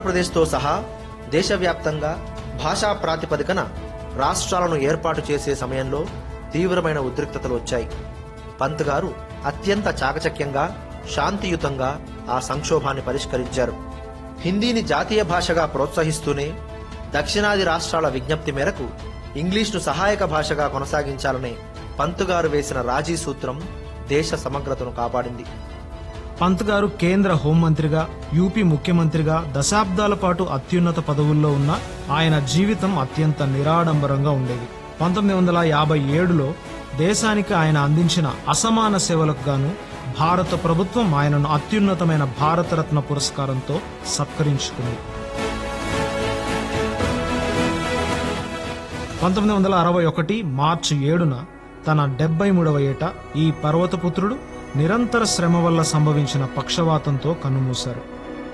ఆంధ్రప్రదేశ్తో సహా దేశవ్యాప్తంగా భాషా ప్రాతిపదికన రాష్ట్రాలను ఏర్పాటు చేసే సమయంలో తీవ్రమైన ఉద్రిక్తతలు వచ్చాయి పంత్ గారు అత్యంత చాకచక్యంగా శాంతియుతంగా ఆ సంక్షోభాన్ని పరిష్కరించారు హిందీని జాతీయ భాషగా ప్రోత్సహిస్తూనే దక్షిణాది రాష్ట్రాల విజ్ఞప్తి మేరకు ఇంగ్లీష్ను సహాయక భాషగా కొనసాగించాలనే పంత్ గారు వేసిన రాజీ సూత్రం దేశ సమగ్రతను కాపాడింది పంత్ గారు కేంద్ర హోంమంత్రిగా యూపీ ముఖ్యమంత్రిగా దశాబ్దాల పాటు అత్యున్నత పదవుల్లో ఉన్న ఆయన జీవితం అత్యంత నిరాడంబరంగా ఉండేది పంతొమ్మిది వందల యాభై ఏడులో దేశానికి ఆయన అందించిన అసమాన సేవలకు గాను భారత ప్రభుత్వం ఆయనను అత్యున్నతమైన భారతరత్న పురస్కారంతో సత్కరించుకుంది పంతొమ్మిది వందల అరవై ఒకటి మార్చి ఏడున తన డెబ్బై మూడవ ఏట ఈ పర్వతపుత్రుడు నిరంతర శ్రమ వల్ల సంభవించిన పక్షవాతంతో కన్నుమూశారు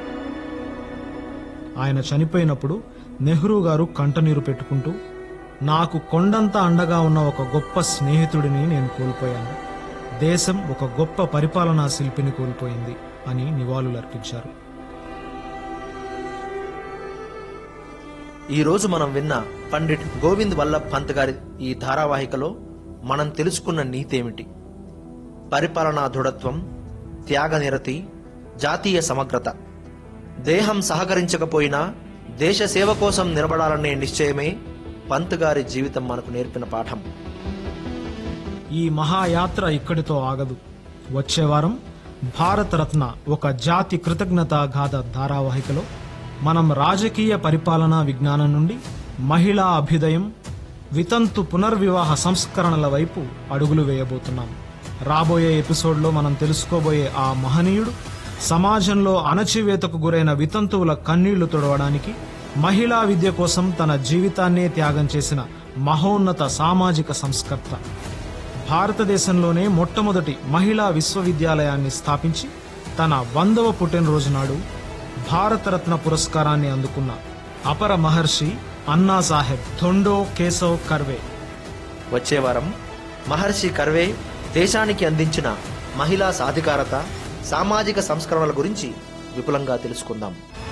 ఆయన చనిపోయినప్పుడు నెహ్రూ గారు కంటనీరు పెట్టుకుంటూ నాకు కొండంత అండగా ఉన్న ఒక గొప్ప స్నేహితుడిని నేను కోల్పోయాను దేశం ఒక గొప్ప పరిపాలనా శిల్పిని కోల్పోయింది అని నివాళులర్పించారు ఈ రోజు మనం విన్న పండిట్ గోవింద్ వల్లభ్ పంత్ గారి ఈ ధారావాహికలో మనం తెలుసుకున్న నీతేమిటి పరిపాలనా దృఢత్వం త్యాగనిరతి జాతీయ సమగ్రత దేహం సహకరించకపోయినా దేశ సేవ కోసం నిలబడాలనే నిశ్చయమే పంత్ గారి జీవితం మనకు నేర్పిన పాఠం ఈ మహాయాత్ర ఇక్కడితో ఆగదు వచ్చే వారం భారతరత్న ఒక జాతి కృతజ్ఞతా గాథ ధారావాహికలో మనం రాజకీయ పరిపాలనా విజ్ఞానం నుండి మహిళా అభ్యుదయం వితంతు పునర్వివాహ సంస్కరణల వైపు అడుగులు వేయబోతున్నాం రాబోయే ఎపిసోడ్లో మనం తెలుసుకోబోయే ఆ మహనీయుడు సమాజంలో అణచివేతకు గురైన వితంతువుల కన్నీళ్లు తుడవడానికి మహిళా విద్య కోసం తన జీవితాన్నే త్యాగం చేసిన మహోన్నత సామాజిక సంస్కర్త భారతదేశంలోనే మొట్టమొదటి మహిళా విశ్వవిద్యాలయాన్ని స్థాపించి తన వందవ పుట్టినరోజు నాడు భారతరత్న పురస్కారాన్ని అందుకున్న అపర మహర్షి అన్నా సాహెబ్ థొండో కేశవ్ కర్వే వచ్చే వారం మహర్షి కర్వే దేశానికి అందించిన మహిళా సాధికారత సామాజిక సంస్కరణల గురించి విపులంగా తెలుసుకుందాం